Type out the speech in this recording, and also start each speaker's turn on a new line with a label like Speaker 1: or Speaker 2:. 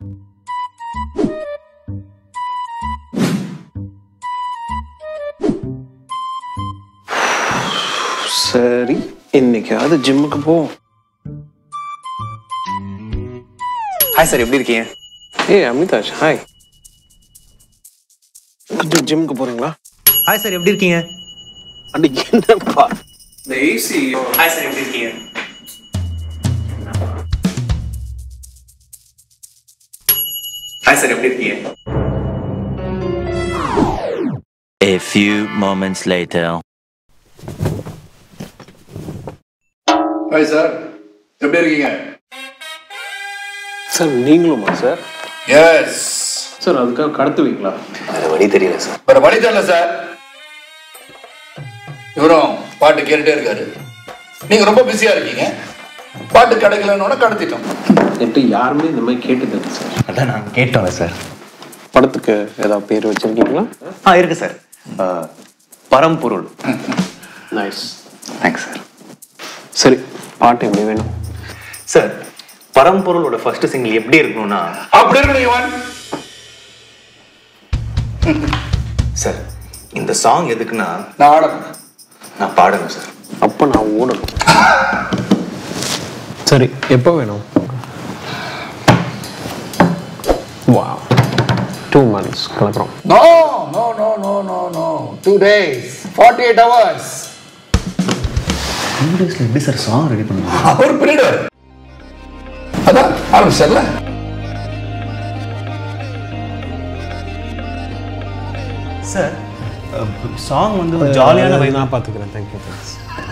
Speaker 1: சரி இன்னைக்காவது ஜிம்முக்கு போ
Speaker 2: ஹாய் சார் எப்படி இருக்கீங்க
Speaker 1: ஏய் அமிதாஷ் ஹாய் கொஞ்சம் ஜிம்முக்கு போறீங்களா
Speaker 2: ஹாய் சார் எப்படி இருக்கீங்க
Speaker 1: அடி என்னப்பா இந்த ஏசி
Speaker 2: ஹாய் சார் எப்படி இருக்கீங்க ஹாய் சார் எப்படி இருக்கீங்க
Speaker 3: A few moments later.
Speaker 4: Hi sir எப்படி இருக்கீங்க
Speaker 1: சார் நீங்களுமா சார்
Speaker 4: எஸ்
Speaker 1: சார் அதுக்காக கடத்துவீங்களா
Speaker 2: வேற வழி தெரியல சார்
Speaker 4: வேற வழி தெரியல சார் இவரும் பாட்டு கேட்டுட்டே இருக்காரு நீங்க ரொம்ப பிஸியா இருக்கீங்க பாட்டு கிடைக்கலன்னு கடத்திட்டோம்
Speaker 1: என்கிட்ட யாருமே இந்த மாதிரி கேட்டது இல்லை சார்
Speaker 2: அதான் நான் கேட்டோம்ல சார்
Speaker 1: படத்துக்கு ஏதாவது பேர் வச்சிருக்கீங்களா
Speaker 2: ஆ இருக்கு சார் பரம்பொருள்
Speaker 1: நைஸ்
Speaker 2: தேங்க்ஸ் சார்
Speaker 1: சரி பாட்டு எப்படி வேணும்
Speaker 2: சார் பரம்பொருளோட ஃபர்ஸ்ட் சிங்கிள் எப்படி இருக்கணும்னா
Speaker 4: அப்படி இருக்கணும் இவன்
Speaker 2: சார் இந்த சாங் எதுக்குன்னா
Speaker 4: நான் ஆடணும்
Speaker 2: நான் பாடணும் சார்
Speaker 1: அப்போ நான் ஓடணும் சரி எப்போ வேணும் வா டூ மந்த்ஸ் கிளம்புறோம்
Speaker 4: no no no no no no two days forty eight hours
Speaker 2: two டேஸ்ல எப்படி சார் சாங் ரெடி பண்ணுவாங்க
Speaker 4: அவர் பண்ணிடுவார் அதான் ஆரம்பிச்சிடல
Speaker 2: சார் சாங் வந்து ஒரு ஜாலியான vibe.
Speaker 1: நான் பார்த்துக்கிறேன் தேங்க்யூ தேங்க்ஸ்